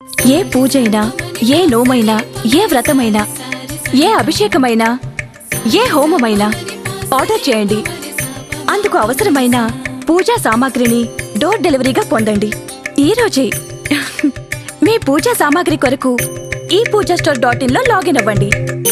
ఏ పూజైనా ఏ నోమైనా ఏ వ్రతమైనా ఏ అభిషేకమైనా ఏ హోమమైనా ఆర్డర్ చేయండి అందుకు అవసరమైన పూజా సామాగ్రిని డోర్ డెలివరీగా పొందండి ఈ రోజే మీ పూజా సామాగ్రి కొరకు ఈ పూజా స్టోర్ డాట్ ఇన్ లో లాగిన్ అవ్వండి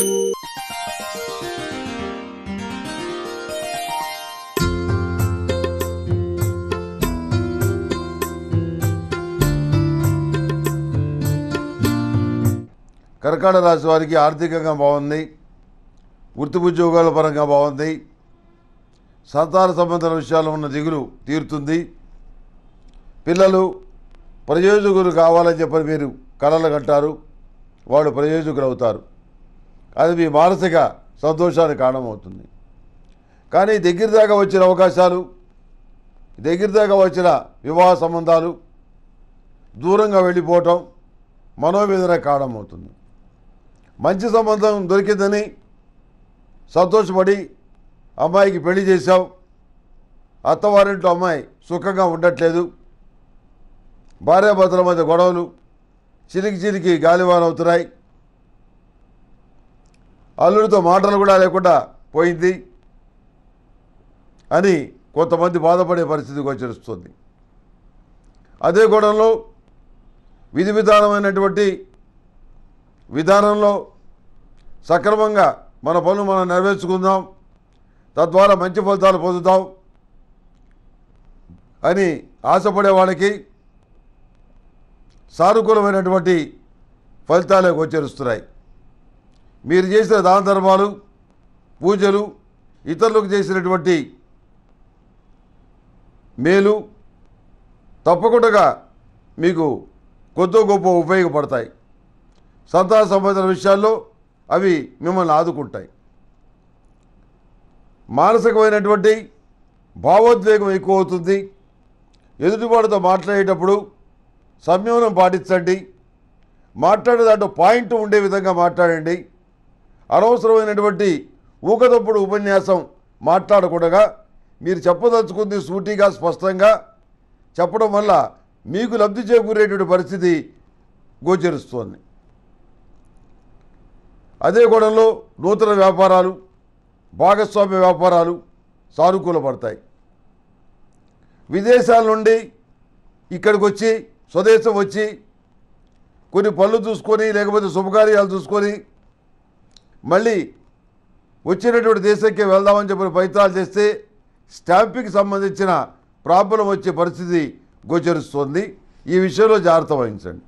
కర్కాటక రాశి వారికి ఆర్థికంగా బాగుంది వృత్తి ఉద్యోగాల పరంగా బాగుంది సంతాన సంబంధాల విషయాల్లో ఉన్న దిగులు తీరుతుంది పిల్లలు ప్రయోజకులు కావాలని చెప్పని మీరు కలలు కట్టారు వాళ్ళు ప్రయోజకులు అవుతారు అది మీ మానసిక సంతోషానికి కారణమవుతుంది కానీ దగ్గర దాకా వచ్చిన అవకాశాలు దగ్గర దాకా వచ్చిన వివాహ సంబంధాలు దూరంగా వెళ్ళిపోవటం మనోవేదన కారణమవుతుంది మంచి సంబంధం దొరికిందని సంతోషపడి అమ్మాయికి పెళ్లి చేశావు అత్తవారింట్లో అమ్మాయి సుఖంగా ఉండట్లేదు భార్యాభర్తల మధ్య గొడవలు చిలికి చిలికి గాలివాన అవుతున్నాయి అల్లుడితో మాటలు కూడా లేకుండా పోయింది అని కొంతమంది బాధపడే పరిస్థితి గోచరిస్తుంది అదే గొడవలో విధి విధానమైనటువంటి విధానంలో సక్రమంగా మన పనులు మనం నెరవేర్చుకుందాం తద్వారా మంచి ఫలితాలు పొందుతాం అని ఆశపడే వాళ్ళకి సానుకూలమైనటువంటి ఫలితాలే గోచరిస్తున్నాయి మీరు చేసిన దాన ధర్మాలు పూజలు ఇతరులకు చేసినటువంటి మేలు తప్పకుండా మీకు కొద్దో గొప్ప ఉపయోగపడతాయి సంతాన సంబంధించిన విషయాల్లో అవి మిమ్మల్ని ఆదుకుంటాయి మానసికమైనటువంటి భావోద్వేగం ఎక్కువ అవుతుంది ఎదుటివాడితో మాట్లాడేటప్పుడు సంయమనం పాటించండి మాట్లాడే దాంట్లో పాయింట్ ఉండే విధంగా మాట్లాడండి అనవసరమైనటువంటి ఊకదప్పుడు ఉపన్యాసం మాట్లాడకుండా మీరు చెప్పదలుచుకుంది సూటిగా స్పష్టంగా చెప్పడం వల్ల మీకు లబ్ధి చేకూరేటువంటి పరిస్థితి గోచరిస్తోంది అదే గొడవలో నూతన వ్యాపారాలు భాగస్వామ్య వ్యాపారాలు సానుకూలపడతాయి విదేశాల నుండి ఇక్కడికి వచ్చి స్వదేశం వచ్చి కొన్ని పనులు చూసుకొని లేకపోతే శుభకార్యాలు చూసుకొని మళ్ళీ వచ్చినటువంటి దేశంకే వెళ్దామని చెప్పిన ప్రయత్నాలు చేస్తే స్టాంపింగ్కి సంబంధించిన ప్రాబ్లం వచ్చే పరిస్థితి గోచరిస్తోంది ఈ విషయంలో జాగ్రత్త వహించండి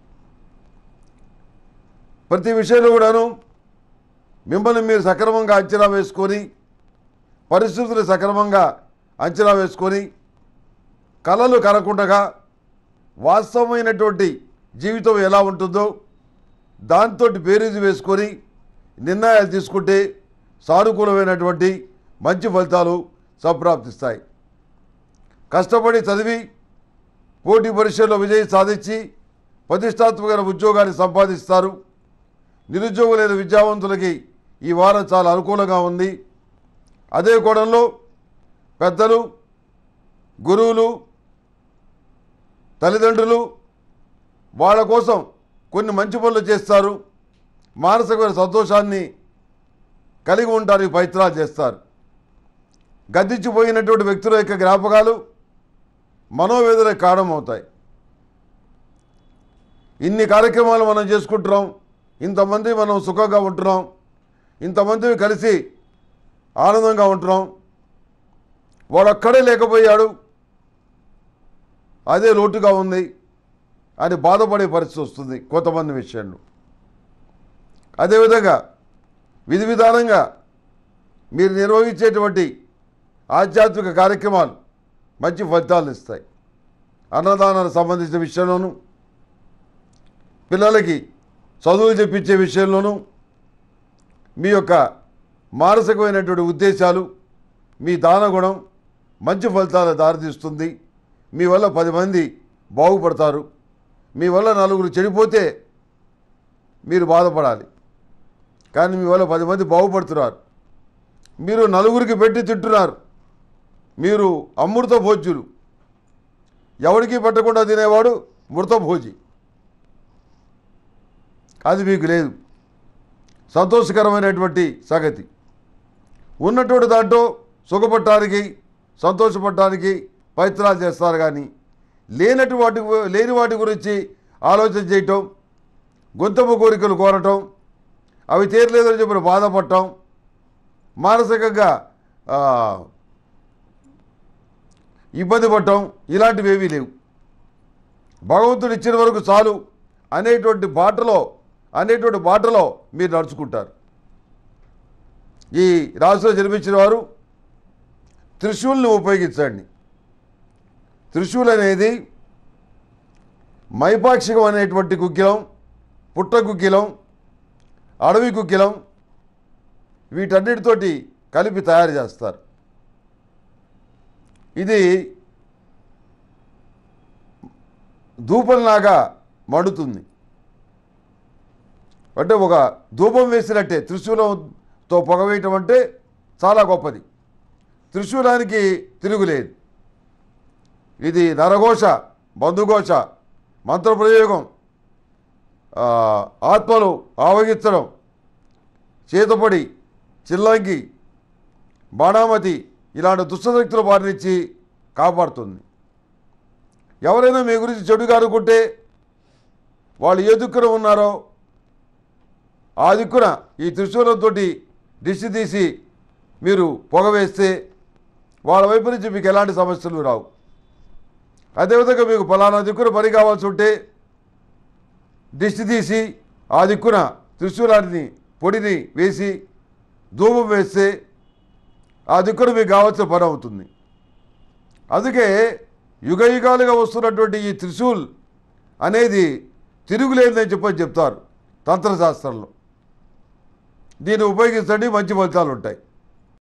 ప్రతి విషయంలో కూడాను మిమ్మల్ని మీరు సక్రమంగా అంచనా వేసుకొని పరిస్థితులు సక్రమంగా అంచనా వేసుకొని కళలు కనకుండగా వాస్తవమైనటువంటి జీవితం ఎలా ఉంటుందో దాంతో బేరీజు వేసుకొని నిర్ణయాలు తీసుకుంటే సానుకూలమైనటువంటి మంచి ఫలితాలు సంప్రాప్తిస్తాయి కష్టపడి చదివి పోటీ పరీక్షల్లో విజయం సాధించి ప్రతిష్టాత్మకమైన ఉద్యోగాన్ని సంపాదిస్తారు నిరుద్యోగులైన విద్యావంతులకి ఈ వారం చాలా అనుకూలంగా ఉంది అదే కోణంలో పెద్దలు గురువులు తల్లిదండ్రులు వాళ్ళ కోసం కొన్ని మంచి పనులు చేస్తారు మానసికమైన సంతోషాన్ని కలిగి ఉంటారు ఈ ప్రయత్నాలు చేస్తారు గద్దించిపోయినటువంటి వ్యక్తుల యొక్క జ్ఞాపకాలు మనోవేదనకు కారణమవుతాయి ఇన్ని కార్యక్రమాలు మనం చేసుకుంటున్నాం ఇంతమంది మనం సుఖంగా ఉంటున్నాం ఇంతమంది కలిసి ఆనందంగా ఉంటున్నాం వాడొక్కడే లేకపోయాడు అదే లోటుగా ఉంది అని బాధపడే పరిస్థితి వస్తుంది కొంతమంది విషయంలో అదేవిధంగా విధి విధానంగా మీరు నిర్వహించేటువంటి ఆధ్యాత్మిక కార్యక్రమాలు మంచి ఫలితాలను ఇస్తాయి అన్నదానానికి సంబంధించిన విషయంలోనూ పిల్లలకి చదువులు చెప్పించే విషయంలోనూ మీ యొక్క మానసికమైనటువంటి ఉద్దేశాలు మీ దానగుణం మంచి ఫలితాలు దారితీస్తుంది మీ వల్ల పది మంది బాగుపడతారు మీ వల్ల నలుగురు చెడిపోతే మీరు బాధపడాలి కానీ మీ వల్ల పది మంది బాగుపడుతున్నారు మీరు నలుగురికి పెట్టి తింటున్నారు మీరు అమృత భోజ్యులు ఎవరికి పెట్టకుండా తినేవాడు మృత భోజి అది మీకు లేదు సంతోషకరమైనటువంటి సంగతి ఉన్నటువంటి దాంట్లో సుఖపడటానికి సంతోషపడటానికి ప్రయత్నాలు చేస్తారు కానీ లేనటి వాటి గు- లేని వాటి గురించి ఆలోచన చేయటం గొంతమ్మ కోరికలు కోరటం అవి తీరలేదని చెప్పిన బాధపడటం మానసికంగా ఆ, ఇబ్బంది పడటం ఇలాంటివి ఏవీ లేవు భగవంతుడు ఇచ్చిన వరకు చాలు అనేటువంటి బాటలో అనేటువంటి బాటలో మీరు నడుచుకుంటారు ఈ రాశిలో జన్మించిన వారు త్రిశూల్ని ఉపయోగించండి త్రిశూల్ అనేది మైపాక్షికం అనేటువంటి గుగ్గిలం పుట్ట గుగ్గిలం అడవి గుగ్గిలం వీటన్నిటితోటి కలిపి తయారు చేస్తారు ఇది ధూపంలాగా మండుతుంది అంటే ఒక ధూపం వేసినట్టే త్రిశూలంతో పొగ వేయటం అంటే చాలా గొప్పది త్రిశూలానికి తిరుగులేదు ఇది నరఘోష బంధుఘోష మంత్రప్రయోగం ఆ, ఆత్మలు ఆవగించడం చేతపడి చిల్లంగి బాణామతి ఇలాంటి దుష్టశక్తుల బారి నుంచి కాపాడుతుంది ఎవరైనా మీ గురించి చెడుగా అనుకుంటే వాళ్ళు ఏ దిక్కున ఉన్నారో ఆ దిక్కున ఈ త్రిశూలంతో దిష్టి తీసి మీరు పొగ వేస్తే వాళ్ళ వైపు నుంచి మీకు ఎలాంటి సమస్యలు రావు అదేవిధంగా మీకు ఫలానా దిక్కున పని కావాల్సి ఉంటే దిష్టి తీసి ఆ దిక్కున త్రిశూలాన్ని పొడిని వేసి ధూపం వేస్తే ఆ దిక్కున మీకు కావాల్సిన పని అవుతుంది అందుకే యుగ యుగాలుగా వస్తున్నటువంటి ఈ త్రిశూల్ అనేది తిరుగులేదని చెప్పని చెప్తారు తంత్రశాస్త్రంలో దీన్ని ఉపయోగించండి మంచి ఫలితాలు ఉంటాయి